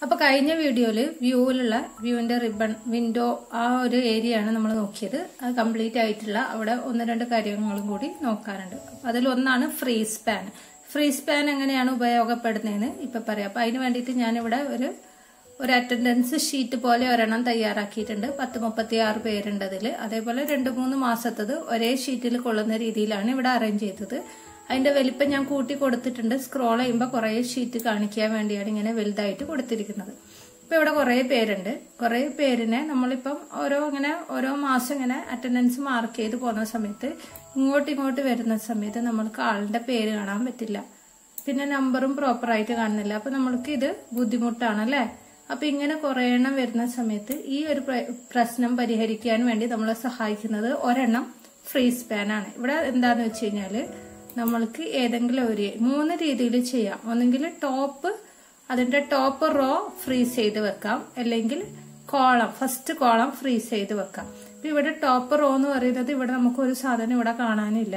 അപ്പൊ കഴിഞ്ഞ വീഡിയോയില് വ്യൂവിലുള്ള വ്യൂവിന്റെ റിബൺ വിൻഡോ ആ ഒരു ഏരിയ ആണ് നമ്മൾ നോക്കിയത് അത് കംപ്ലീറ്റ് ആയിട്ടുള്ള അവിടെ ഒന്ന് രണ്ട് കാര്യങ്ങളും കൂടി നോക്കാനുണ്ട് അതിലൊന്നാണ് ഫ്രീ സ്പാൻ ഫ്രീ സ്പാൻ എങ്ങനെയാണ് ഉപയോഗപ്പെടുന്നതെന്ന് ഇപ്പൊ പറയാം അപ്പൊ അതിന് വേണ്ടിയിട്ട് ഞാനിവിടെ ഒരു ഒരു അറ്റൻഡൻസ് ഷീറ്റ് പോലെ ഒരെണ്ണം തയ്യാറാക്കിയിട്ടുണ്ട് പത്ത് മുപ്പത്തി ആറ് പേരുണ്ട് അതിൽ അതേപോലെ രണ്ട് മൂന്ന് മാസത്തത് ഒരേ ഷീറ്റിൽ കൊള്ളുന്ന രീതിയിലാണ് ഇവിടെ അറേഞ്ച് ചെയ്തത് അതിന്റെ വലിപ്പം ഞാൻ കൂട്ടി കൊടുത്തിട്ടുണ്ട് സ്ക്രോൾ ചെയ്യുമ്പോൾ കുറേ ഷീറ്റ് കാണിക്കാൻ വേണ്ടിയാണ് ഇങ്ങനെ വലുതായിട്ട് കൊടുത്തിരിക്കുന്നത് ഇപ്പൊ ഇവിടെ കുറേ പേരുണ്ട് കുറേ പേരിനെ നമ്മളിപ്പം ഓരോ ഇങ്ങനെ ഓരോ മാസം ഇങ്ങനെ അറ്റൻഡൻസ് മാർക്ക് ചെയ്ത് പോകുന്ന സമയത്ത് ഇങ്ങോട്ട് ഇങ്ങോട്ട് വരുന്ന സമയത്ത് നമ്മൾക്ക് ആളുടെ പേര് കാണാൻ പറ്റില്ല പിന്നെ നമ്പറും പ്രോപ്പറായിട്ട് കാണുന്നില്ല അപ്പൊ നമ്മൾക്ക് ഇത് ബുദ്ധിമുട്ടാണല്ലേ അപ്പൊ ഇങ്ങനെ കുറെ എണ്ണം വരുന്ന സമയത്ത് ഈ ഒരു പ്ര- പ്രശ്നം പരിഹരിക്കാൻ വേണ്ടി നമ്മളെ സഹായിക്കുന്നത് ഒരെണ്ണം ഫ്രീ സ്പാൻ ആണ് ഇവിടെ എന്താന്ന് വെച്ച് കഴിഞ്ഞാല് നമ്മൾക്ക് ഏതെങ്കിലും ഒരു മൂന്ന് രീതിയിൽ ചെയ്യാം ഒന്നെങ്കിൽ ടോപ്പ് അതിന്റെ ടോപ്പ് റോ ഫ്രീസ് ചെയ്ത് വെക്കാം അല്ലെങ്കിൽ കോളം ഫസ്റ്റ് കോളം ഫ്രീസ് ചെയ്ത് വെക്കാം ഇപ്പൊ ഇവിടെ ടോപ്പ് റോ എന്ന് പറയുന്നത് ഇവിടെ നമുക്ക് ഒരു സാധനം ഇവിടെ കാണാനില്ല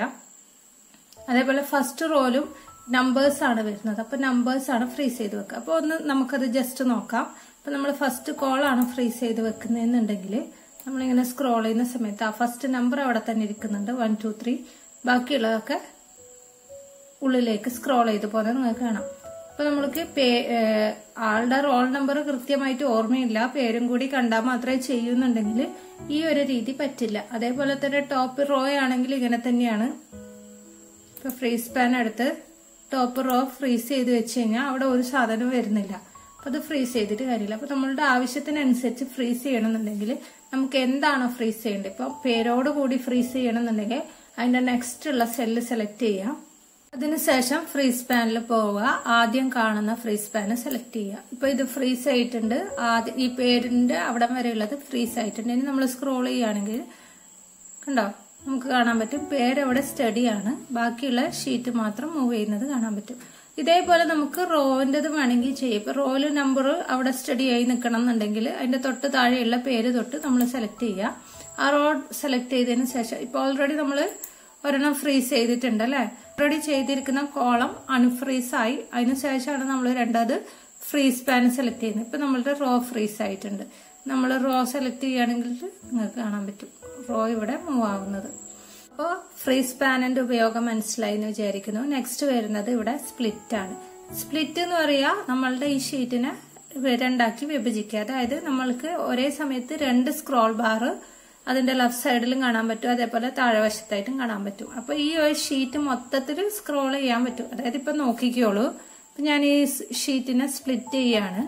അതേപോലെ ഫസ്റ്റ് റോയിലും നമ്പേഴ്സ് ആണ് വരുന്നത് അപ്പൊ നമ്പേഴ്സ് ആണ് ഫ്രീസ് ചെയ്ത് വെക്കുക അപ്പൊ ഒന്ന് നമുക്കത് ജസ്റ്റ് നോക്കാം അപ്പൊ നമ്മൾ ഫസ്റ്റ് കോൾ ആണ് ഫ്രീസ് ചെയ്ത് വെക്കുന്നതെന്നുണ്ടെങ്കിൽ നമ്മളിങ്ങനെ സ്ക്രോൾ ചെയ്യുന്ന സമയത്ത് ആ ഫസ്റ്റ് നമ്പർ അവിടെ തന്നെ ഇരിക്കുന്നുണ്ട് വൺ ടു ത്രീ ബാക്കിയുള്ളതൊക്കെ ഉള്ളിലേക്ക് സ്ക്രോൾ ചെയ്ത് പോലെ നിങ്ങൾക്ക് കാണാം അപ്പൊ നമ്മൾക്ക് പേ- ഏഹ് ആളുടെ റോൾ നമ്പർ കൃത്യമായിട്ട് ഓർമ്മയില്ല പേരും കൂടി കണ്ടാൽ മാത്രമേ ചെയ്യുന്നുണ്ടെങ്കിൽ ഈ ഒരു രീതി പറ്റില്ല അതേപോലെ തന്നെ ടോപ്പ് റോ ആണെങ്കിൽ ഇങ്ങനെ തന്നെയാണ് ഇപ്പൊ ഫ്രീസ് പാൻ എടുത്ത് ടോപ്പ് റോ ഫ്രീസ് ചെയ്ത് വെച്ച് കഴിഞ്ഞാൽ അവിടെ ഒരു സാധനം വരുന്നില്ല അപ്പൊ അത് ഫ്രീസ് ചെയ്തിട്ട് കാര്യമില്ല അപ്പൊ നമ്മളുടെ ആവശ്യത്തിനനുസരിച്ച് ഫ്രീസ് ചെയ്യണമെന്നുണ്ടെങ്കിൽ നമുക്ക് എന്താണോ ഫ്രീസ് ചെയ്യേണ്ടത് ഇപ്പൊ പേരോട് കൂടി ഫ്രീസ് ചെയ്യണമെന്നുണ്ടെങ്കിൽ അതിന്റെ നെക്സ്റ്റ് ഉള്ള സെല്ല് സെലക്ട് ചെയ്യാം അതിനുശേഷം ഫ്രീസ് പാനിൽ പോവുക ആദ്യം കാണുന്ന ഫ്രീസ് പാന് സെലക്ട് ചെയ്യുക ഇപ്പൊ ഇത് ഫ്രീസ് ആയിട്ടുണ്ട് ആദ്യം ഈ പേരിന്റെ അവിടം വരെയുള്ളത് ഫ്രീസ് ആയിട്ടുണ്ട് ഇനി നമ്മൾ സ്ക്രോൾ ചെയ്യുകയാണെങ്കിൽ കണ്ടോ നമുക്ക് കാണാൻ പറ്റും പേരവിടെ സ്റ്റഡി ആണ് ബാക്കിയുള്ള ഷീറ്റ് മാത്രം മൂവ് ചെയ്യുന്നത് കാണാൻ പറ്റും ഇതേപോലെ നമുക്ക് റോവിൻ്റെത് വേണമെങ്കിൽ ചെയ്യും ഇപ്പൊ റോയില് നമ്പർ അവിടെ സ്റ്റഡി ആയി നിൽക്കണം എന്നുണ്ടെങ്കിൽ അതിന്റെ തൊട്ട് താഴെയുള്ള പേര് തൊട്ട് നമ്മൾ സെലക്ട് ചെയ്യുക ആ റോ സെലക്ട് ചെയ്തതിന് ശേഷം ഇപ്പൊ ഓൾറെഡി നമ്മൾ ഒരെണ്ണം ഫ്രീസ് ചെയ്തിട്ടുണ്ട് അല്ലെ ഓൾറെഡി ചെയ്തിരിക്കുന്ന കോളം അൺഫ്രീസ് ആയി അതിന് ശേഷമാണ് നമ്മൾ രണ്ടാമത് ഫ്രീസ് പാൻ സെലക്ട് ചെയ്യുന്നത് ഇപ്പൊ നമ്മളുടെ റോ ഫ്രീസ് ആയിട്ടുണ്ട് നമ്മൾ റോ സെലക്ട് ചെയ്യുകയാണെങ്കിൽ നിങ്ങൾക്ക് കാണാൻ പറ്റും റോ ഇവിടെ മൂവ് ആവുന്നത് അപ്പോൾ ഫ്രീസ് പാനിന്റെ ഉപയോഗം മനസ്സിലായി എന്ന് വിചാരിക്കുന്നു നെക്സ്റ്റ് വരുന്നത് ഇവിടെ സ്പ്ലിറ്റ് ആണ് സ്പ്ലിറ്റ് എന്ന് പറയാ നമ്മളുടെ ഈ ഷീറ്റിനെ രണ്ടാക്കി വിഭജിക്കുക അതായത് നമ്മൾക്ക് ഒരേ സമയത്ത് രണ്ട് സ്ക്രോൾ ബാർ അതിന്റെ ലെഫ്റ്റ് സൈഡിലും കാണാൻ പറ്റും അതേപോലെ താഴെവശത്തായിട്ടും കാണാൻ പറ്റും അപ്പൊ ഈ ഒരു ഷീറ്റ് മൊത്തത്തിൽ സ്ക്രോൾ ചെയ്യാൻ പറ്റും അതായത് ഇപ്പൊ നോക്കിക്കോളൂ ഇപ്പൊ ഞാൻ ഈ ഷീറ്റിനെ സ്പ്ലിറ്റ് ചെയ്യാണ്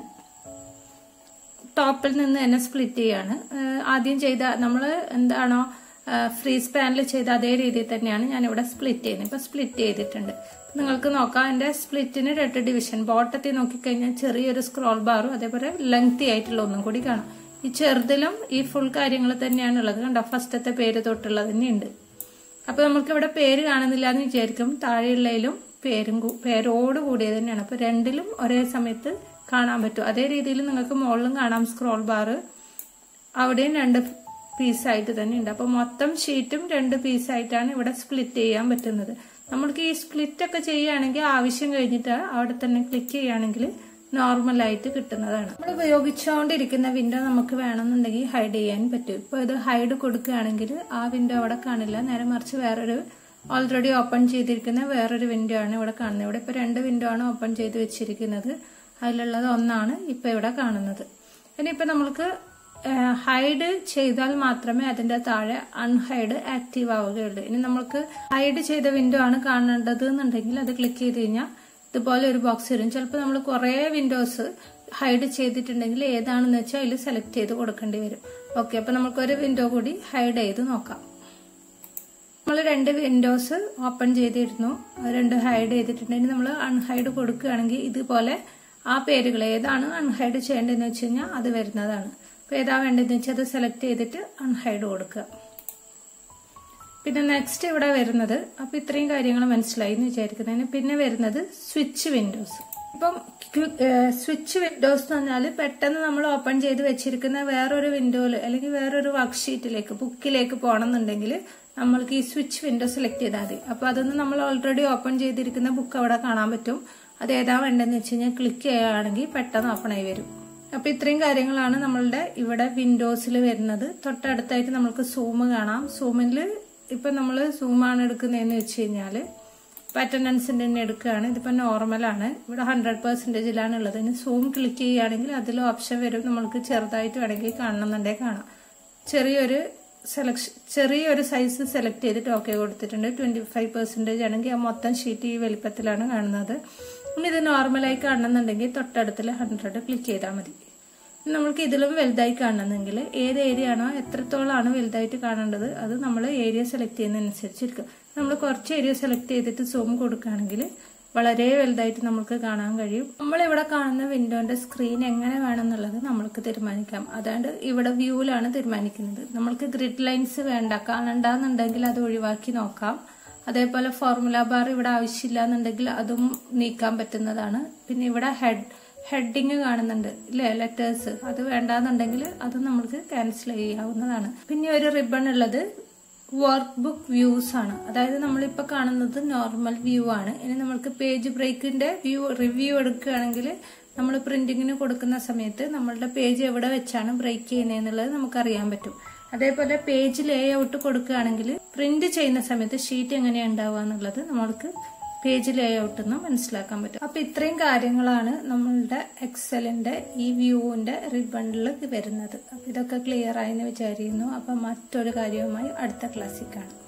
ടോപ്പിൽ നിന്ന് തന്നെ സ്പ്ലിറ്റ് ചെയ്യാണ് ഏഹ് ആദ്യം ചെയ്ത നമ്മൾ എന്താണോ ഫ്രീസ് പാനിൽ ചെയ്ത അതേ രീതിയിൽ തന്നെയാണ് ഞാൻ ഇവിടെ സ്പ്ലിറ്റ് ചെയ്യുന്നത് ഇപ്പൊ സ്പ്ലിറ്റ് ചെയ്തിട്ടുണ്ട് നിങ്ങൾക്ക് നോക്കാം എന്റെ സ്പ്ലിറ്റിന് രണ്ട് ഡിവിഷൻ ബോട്ടത്തിൽ നോക്കിക്കഴിഞ്ഞാൽ ചെറിയൊരു സ്ക്രോൾ ബാറും അതേപോലെ ലെങ്തി ആയിട്ടുള്ള ഒന്നും കൂടി കാണാം ഈ ചെറുതിലും ഈ ഫുൾ കാര്യങ്ങൾ തന്നെയാണ് ഉള്ളത് കണ്ടോ ഫസ്റ്റത്തെ പേര് തൊട്ടുള്ളത് തന്നെയുണ്ട് അപ്പൊ നമുക്ക് ഇവിടെ പേര് കാണുന്നില്ല എന്ന് വിചാരിക്കും താഴെയുള്ളതിലും പേരും കൂ- പേരോട് കൂടിയത് തന്നെയാണ് അപ്പൊ രണ്ടിലും ഒരേ സമയത്ത് കാണാൻ പറ്റും അതേ രീതിയിൽ നിങ്ങൾക്ക് മുകളിലും കാണാം സ്ക്രോൾ ബാർ അവിടെയും രണ്ട് പീസായിട്ട് തന്നെ ഉണ്ട് അപ്പൊ മൊത്തം ഷീറ്റും രണ്ട് പീസായിട്ടാണ് ഇവിടെ സ്പ്ലിറ്റ് ചെയ്യാൻ പറ്റുന്നത് നമ്മൾക്ക് ഈ സ്പ്ലിറ്റ് ഒക്കെ ചെയ്യുകയാണെങ്കിൽ ആവശ്യം കഴിഞ്ഞിട്ട് അവിടെ തന്നെ ക്ലിക്ക് ചെയ്യുകയാണെങ്കിൽ നോർമൽ ആയിട്ട് കിട്ടുന്നതാണ് നമ്മൾ ഉപയോഗിച്ചുകൊണ്ടിരിക്കുന്ന വിൻഡോ നമുക്ക് വേണമെന്നുണ്ടെങ്കിൽ ഹൈഡ് ചെയ്യാൻ പറ്റും ഇപ്പൊ ഇത് ഹൈഡ് കൊടുക്കുകയാണെങ്കിൽ ആ വിൻഡോ അവിടെ കാണില്ല നേരെ മറിച്ച് വേറൊരു ഓൾറെഡി ഓപ്പൺ ചെയ്തിരിക്കുന്ന വേറൊരു വിൻഡോ ആണ് ഇവിടെ കാണുന്നത് ഇവിടെ ഇപ്പൊ രണ്ട് വിൻഡോ ആണ് ഓപ്പൺ ചെയ്ത് വെച്ചിരിക്കുന്നത് അതിലുള്ളത് ഒന്നാണ് ഇപ്പൊ ഇവിടെ കാണുന്നത് ഇനിയിപ്പോ നമ്മൾക്ക് ഹൈഡ് ചെയ്താൽ മാത്രമേ അതിന്റെ താഴെ അൺഹൈഡ് ആക്റ്റീവ് ആവുകയുള്ളൂ ഇനി നമ്മൾക്ക് ഹൈഡ് ചെയ്ത വിൻഡോ ആണ് കാണേണ്ടത് എന്നുണ്ടെങ്കിൽ അത് ക്ലിക്ക് ചെയ്ത് കഴിഞ്ഞാൽ ഇതുപോലെ ഒരു ബോക്സ് വരും ചിലപ്പോൾ നമ്മൾ കുറേ വിൻഡോസ് ഹൈഡ് ചെയ്തിട്ടുണ്ടെങ്കിൽ ഏതാണെന്ന് വെച്ചാൽ അതിൽ സെലക്ട് ചെയ്ത് കൊടുക്കേണ്ടി വരും ഓക്കെ അപ്പൊ നമുക്ക് ഒരു വിൻഡോ കൂടി ഹൈഡ് ചെയ്ത് നോക്കാം നമ്മൾ രണ്ട് വിൻഡോസ് ഓപ്പൺ ചെയ്തിരുന്നു അത് രണ്ട് ഹൈഡ് ചെയ്തിട്ടുണ്ടെങ്കിൽ നമ്മൾ അൺഹൈഡ് കൊടുക്കുകയാണെങ്കിൽ ഇതുപോലെ ആ പേരുകൾ ഏതാണ് അൺഹൈഡ് ചെയ്യേണ്ടതെന്ന് വെച്ച് കഴിഞ്ഞാൽ അത് വരുന്നതാണ് അപ്പൊ ഏതാ വേണ്ടതെന്ന് വെച്ചാൽ അത് സെലക്ട് ചെയ്തിട്ട് അൺഹൈഡ് കൊടുക്കുക പിന്നെ നെക്സ്റ്റ് ഇവിടെ വരുന്നത് അപ്പൊ ഇത്രയും കാര്യങ്ങൾ മനസ്സിലായി എന്ന് വിചാരിക്കുന്നതിന് പിന്നെ വരുന്നത് സ്വിച്ച് വിൻഡോസ് ഇപ്പം സ്വിച്ച് വിൻഡോസ് എന്ന് പറഞ്ഞാൽ പെട്ടെന്ന് നമ്മൾ ഓപ്പൺ ചെയ്ത് വെച്ചിരിക്കുന്ന വേറൊരു വിൻഡോയിൽ അല്ലെങ്കിൽ വേറൊരു വർക്ക്ഷീറ്റിലേക്ക് ബുക്കിലേക്ക് പോകണമെന്നുണ്ടെങ്കിൽ നമ്മൾക്ക് ഈ സ്വിച്ച് വിൻഡോ സെലക്ട് ചെയ്താൽ മതി അപ്പൊ അതൊന്ന് നമ്മൾ ഓൾറെഡി ഓപ്പൺ ചെയ്തിരിക്കുന്ന ബുക്ക് അവിടെ കാണാൻ പറ്റും അത് ഏതാ വേണ്ടതെന്ന് വെച്ച് കഴിഞ്ഞാൽ ക്ലിക്ക് ചെയ്യുകയാണെങ്കിൽ പെട്ടെന്ന് ഓപ്പൺ ആയി വരും അപ്പൊ ഇത്രയും കാര്യങ്ങളാണ് നമ്മളുടെ ഇവിടെ വിൻഡോസിൽ വരുന്നത് തൊട്ടടുത്തായിട്ട് നമുക്ക് സൂം കാണാം സൂമിൽ ഇപ്പൊ നമ്മൾ സൂമാണ് എടുക്കുന്നതെന്ന് വെച്ച് കഴിഞ്ഞാല് അറ്റൻഡൻസിന്റെ തന്നെ എടുക്കുകയാണ് ഇതിപ്പോ നോർമലാണ് ഇവിടെ ഹൺഡ്രഡ് പെർസെന്റേജിലാണ് ഉള്ളത് ഇനി സൂം ക്ലിക്ക് ചെയ്യുകയാണെങ്കിൽ അതിൽ ഓപ്ഷൻ വരും നമ്മൾക്ക് ചെറുതായിട്ട് വേണമെങ്കിൽ കാണണമെന്നുണ്ടെങ്കിൽ കാണാം ചെറിയൊരു സെലക്ഷൻ ചെറിയൊരു സൈസ് സെലക്ട് ചെയ്തിട്ട് ഓക്കെ കൊടുത്തിട്ടുണ്ട് ട്വന്റി ഫൈവ് പെർസെന്റേജ് ആണെങ്കിൽ ആ മൊത്തം ഷീറ്റ് ഈ വലിപ്പത്തിലാണ് കാണുന്നത് ഇനി ഇത് നോർമലായി കാണണമെന്നുണ്ടെങ്കിൽ തൊട്ടടുത്തിൽ ഹൺഡ്രഡ് ക്ലിക്ക് ചെയ്താൽ മതി നമ്മൾക്ക് ഇതിലും വലുതായി കാണണമെങ്കിൽ ഏത് ഏരിയ ആണോ എത്രത്തോളാണ് വലുതായിട്ട് കാണേണ്ടത് അത് നമ്മൾ ഏരിയ സെലക്ട് ചെയ്യുന്നതനുസരിച്ചിരിക്കും നമ്മൾ കുറച്ച് ഏരിയ സെലക്ട് ചെയ്തിട്ട് സൂം കൊടുക്കുകയാണെങ്കിൽ വളരെ വലുതായിട്ട് നമുക്ക് കാണാൻ കഴിയും നമ്മളിവിടെ കാണുന്ന വിൻഡോന്റെ സ്ക്രീൻ എങ്ങനെ വേണമെന്നുള്ളത് നമ്മൾക്ക് തീരുമാനിക്കാം അതാണ്ട് ഇവിടെ വ്യൂവിലാണ് തീരുമാനിക്കുന്നത് നമ്മൾക്ക് ഗ്രിഡ് ലൈൻസ് വേണ്ട കാണണ്ടെന്നുണ്ടെങ്കിൽ അത് ഒഴിവാക്കി നോക്കാം അതേപോലെ ഫോർമുല ബാർ ഇവിടെ ആവശ്യമില്ല എന്നുണ്ടെങ്കിൽ അതും നീക്കാൻ പറ്റുന്നതാണ് പിന്നെ ഇവിടെ ഹെഡ് ഹെഡിങ് കാണുന്നുണ്ട് ഇല്ലേ ലെറ്റേഴ്സ് അത് വേണ്ടാന്നുണ്ടെങ്കിൽ അത് നമുക്ക് ക്യാൻസൽ ചെയ്യാവുന്നതാണ് പിന്നെ ഒരു റിബൺ ഉള്ളത് വർക്ക് ബുക്ക് വ്യൂസ് ആണ് അതായത് നമ്മളിപ്പോൾ കാണുന്നത് നോർമൽ വ്യൂ ആണ് ഇനി നമ്മൾക്ക് പേജ് ബ്രേക്കിന്റെ വ്യൂ റിവ്യൂ എടുക്കുകയാണെങ്കിൽ നമ്മൾ പ്രിന്റിങ്ങിന് കൊടുക്കുന്ന സമയത്ത് നമ്മളുടെ പേജ് എവിടെ വെച്ചാണ് ബ്രേക്ക് ചെയ്യുന്നതെന്നുള്ളത് നമുക്കറിയാൻ പറ്റും അതേപോലെ പേജ് ലേ ഔട്ട് കൊടുക്കുകയാണെങ്കിൽ പ്രിന്റ് ചെയ്യുന്ന സമയത്ത് ഷീറ്റ് എങ്ങനെയാണ് ഉണ്ടാവുക എന്നുള്ളത് നമ്മൾക്ക് പേജ് ലേ ഔട്ട് നിന്ന് മനസ്സിലാക്കാൻ പറ്റും അപ്പൊ ഇത്രയും കാര്യങ്ങളാണ് നമ്മളുടെ എക്സലിന്റെ ഈ വ്യൂവിന്റെ റിബണിൽ വരുന്നത് അപ്പൊ ഇതൊക്കെ ക്ലിയർ ആയെന്ന് വിചാരിക്കുന്നു അപ്പൊ മറ്റൊരു കാര്യവുമായി അടുത്ത ക്ലാസ്സിൽ കാണാം